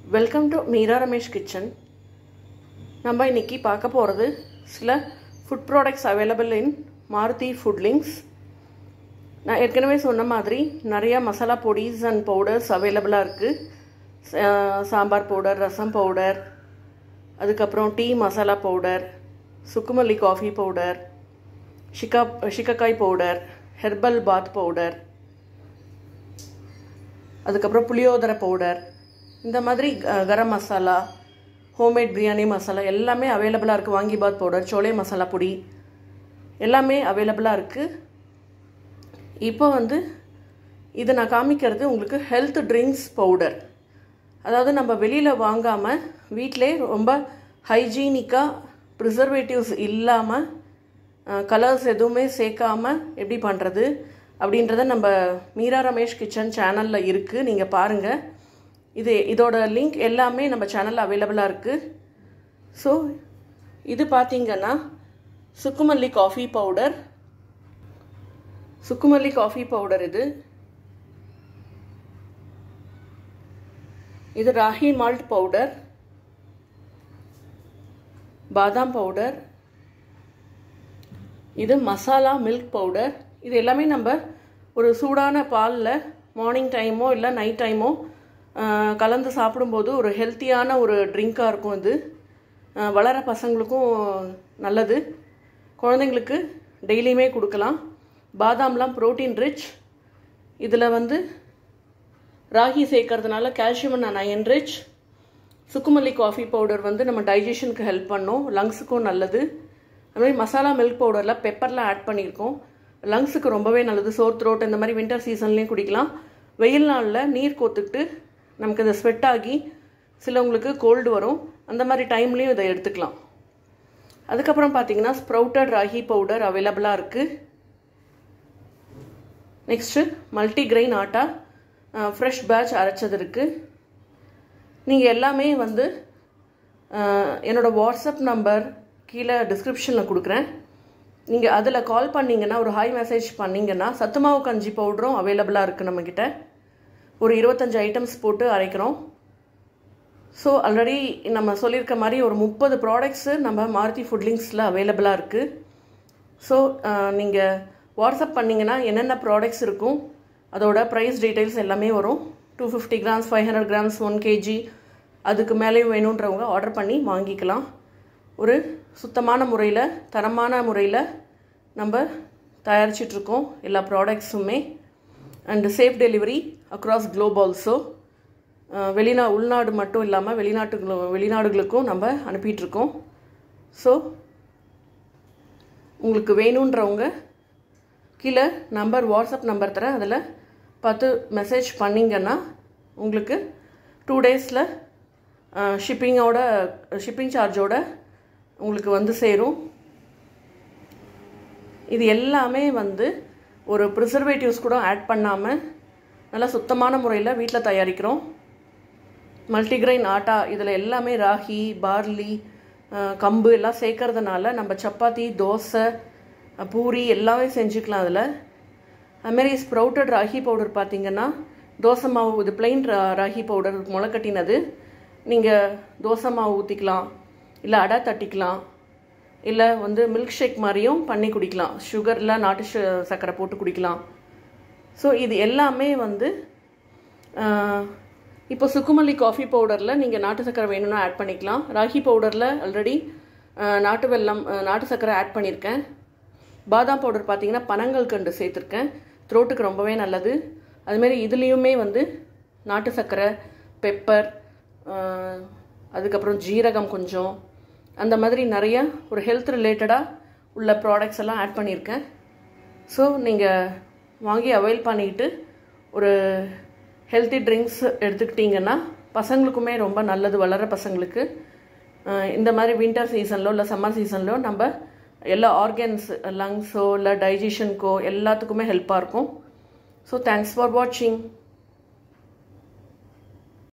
welcome to Meera Ramesh kitchen நம்ம இன்னைக்கு பார்க்க போகிறது சில food products available in Maruti food links நான் ஏற்கனவே சொன்ன மாதிரி நிறையா மசாலா பொடிஸ் அண்ட் பவுடர்ஸ் அவைலபிளாக இருக்குது சாம்பார் பவுடர் ரசம் பவுடர் அதுக்கப்புறம் டீ மசாலா பவுடர் சுக்குமல்லி காஃபி பவுடர் ஷிகா shikakai powder herbal bath powder அதுக்கப்புறம் புளியோதரை பவுடர் இந்த மாதிரி க- கரம் மசாலா ஹோம்மேட் பிரியாணி மசாலா எல்லாமே அவைலபிளாக இருக்குது வாங்கி பாத் பவுடர் சோலே மசாலா பொடி எல்லாமே அவைலபிளாக இருக்குது இப்போ வந்து இது நான் காமிக்கிறது உங்களுக்கு ஹெல்த் ட்ரிங்க்ஸ் பவுடர் அதாவது நம்ம வெளியில் வாங்காமல் வீட்டிலே ரொம்ப ஹைஜீனிக்காக ப்ரிசர்வேட்டிவ்ஸ் இல்லாமல் கலர்ஸ் எதுவுமே சேர்க்காம எப்படி பண்ணுறது அப்படின்றத நம்ம மீரா ரமேஷ் கிச்சன் சேனலில் இருக்குது நீங்கள் பாருங்கள் இது இதோட லிங்க் எல்லாமே நம்ம சேனலில் அவைலபிளாக இருக்குது ஸோ இது பார்த்தீங்கன்னா சுக்குமல்லி காஃபி பவுடர் சுக்குமல்லி காஃபி பவுடர் இது இது ராகி மால்ட் பவுடர் பாதாம் பவுடர் இது மசாலா மில்க் பவுடர் இது எல்லாமே நம்ம ஒரு சூடான பாலில் மார்னிங் டைமோ இல்லை நைட் டைமோ கலந்து சாப்பிடும்போது ஒரு ஹெல்த்தியான ஒரு ட்ரிங்காக இருக்கும் இது ஆஹ் வளர பசங்களுக்கும் நல்லது குழந்தைங்களுக்கு டெய்லியுமே கொடுக்கலாம் பாதாம்லாம் ப்ரோட்டீன் ரிச் இதில் வந்து ராகி சேர்க்கறதுனால கால்சியம் அண்ட் அயன் ரிச் சுக்குமல்லி காஃபி பவுடர் வந்து நம்ம டைஜஷனுக்கு ஹெல்ப் பண்ணும் லங்ஸுக்கும் நல்லது அது மாதிரி மசாலா மில்க் பவுடரில் பெப்பர்லாம் ஆட் பண்ணியிருக்கோம் லங்ஸுக்கு ரொம்பவே நல்லது சோர் த்ரோட் இந்த மாதிரி வின்டர் சீசன்லேயும் குடிக்கலாம் வெயில் நாளில் நீர் கோத்துக்கிட்டு நமக்கு இது ஸ்வெட் ஆகி சிலவங்களுக்கு கோல்டு வரும் அந்த மாதிரி டைம்லேயும் இதை எடுத்துக்கலாம் அதுக்கப்புறம் பார்த்தீங்கன்னா ஸ்ப்ரவுட்டட் ராகி பவுடர் அவைலபிளாக இருக்குது next multigrain atta fresh batch அரைச்சது இருக்குது நீங்கள் எல்லாமே வந்து அஹ், என்னோட வாட்ஸ்அப் நம்பர் கீழே டிஸ்கிரிப்ஷனில் கொடுக்குறேன் நீங்கள் அதில் கால் பண்ணீங்கன்னா ஒரு ஹாய் மெசேஜ் பண்ணீங்கன்னா சத்துமாவு கஞ்சி பவுடரும் அவைலபிளாக இருக்குது நம்மக்கிட்ட ஒரு இருபத்தஞ்சு ஐட்டம்ஸ் போட்டு அரைக்கிறோம் ஸோ ஆல்ரெடி நம்ம சொல்லியிருக்க மாதிரி ஒரு முப்பது ப்ராடக்ட்ஸு நம்ம மாருதி ஃபுட் லிங்க்ஸில் அவைலபிளாக இருக்குது ஸோ நீங்கள் வாட்ஸ்அப் பண்ணிங்கன்னா என்னென்ன ப்ராடக்ட்ஸ் இருக்கும் அதோட ப்ரைஸ் டீட்டெயில்ஸ் எல்லாமே வரும் two fifty grams five hundred grams one KG அதுக்கு மேலேயும் வேணுன்றவங்க ஆர்டர் பண்ணி வாங்கிக்கலாம் ஒரு சுத்தமான முறையில் தரமான முறையில் நம்ம தயாரிச்சிட்ருக்கோம் எல்லா ப்ராடக்ட்ஸுமே and safe delivery across globe also வெளிநா உள்நாடு மட்டும் இல்லாமல் வெளிநாட்டுகளு வெளிநாடுகளுக்கும் நம்ம அனுப்பிட்டுருக்கோம் ஸோ உங்களுக்கு வேணுன்றவங்க கீழே நம்பர் வாட்ஸ்அப் நம்பர் தரேன் அதில் பார்த்து மெசேஜ் பண்ணிங்கன்னா உங்களுக்கு டூ டேஸில் ஷிப்பிங்கோட ஷிப்பிங் சார்ஜோட உங்களுக்கு வந்து சேரும் இது எல்லாமே வந்து ஒரு ப்ரிசர்வேட்டிவ்ஸ் கூட ஆட் பண்ணாமல் நல்லா சுத்தமான முறையில் வீட்டில் தயாரிக்கிறோம் மல்டிகிரெயின் ஆட்டா இதில் எல்லாமே ராகி பார்லி அஹ், கம்பு எல்லாம் சேர்க்கறதுனால நம்ம சப்பாத்தி தோசை அஹ், பூரி எல்லாமே செஞ்சுக்கலாம் அதில் அதுமாரி ஸ்ப்ரவுட்டட் ராகி பவுடர் பார்த்தீங்கன்னா தோசை மாவு இது பிளெயின் ராகி பவுடர் முளைக்கட்டினது நீங்கள் தோசை மாவு ஊற்றிக்கலாம் இல்லை அடை தட்டிக்கலாம் இல்லை வந்து மில்க் ஷேக் மாதிரியும் பண்ணி குடிக்கலாம் சுகரில் நாட்டு ச- சர்க்கரை போட்டு குடிக்கலாம் ஸோ இது எல்லாமே வந்து ஆஹ், இப்போ சுக்குமல்லி காஃபி பவுடரில் நீங்கள் நாட்டு சர்க்கரை வேணும்னா ஆட் பண்ணிக்கலாம் ராகி பவுடரில் ஆல்ரெடி நாட்டு வெல்லம் ஆஹ், நாட்டு சர்க்கரை ஆட் பண்ணியிருக்கேன் பாதாம் பவுடர் பார்த்தீங்கன்னா பனங்கள் கண்டு சேர்த்துருக்கேன் த்ரோட்டுக்கு ரொம்பவே நல்லது அதுமாரி இதுலேயுமே வந்து நாட்டு சர்க்கரை பெப்பர் அதுக்கப்புறம் ஜீரகம் கொஞ்சம் அந்த மாதிரி நிறைய ஒரு ஹெல்த் ரிலேட்டடாக உள்ள ப்ராடக்ட்ஸ் எல்லாம் ஆட் பண்ணியிருக்கேன் ஸோ நீங்கள் வாங்கி அவைல் பண்ணிக்கிட்டு ஒரு ஹெல்த்தி ட்ரிங்க்ஸ் எடுத்துக்கிட்டிங்கன்னா பசங்களுக்குமே ரொம்ப நல்லது வளர பசங்களுக்கு அஹ் இந்த மாதிரி வின்டர் சீசன்லோ இல்லை சம்மர் சீசன்லோ நம்ம எல்லா ஆர்கன்ஸ் லங்ஸோ இல்லை டைஜஷனுக்கோ எல்லாத்துக்குமே ஹெல்ப்பாக இருக்கும் ஸோ தேங்க்ஸ் ஃபார் வாட்சிங்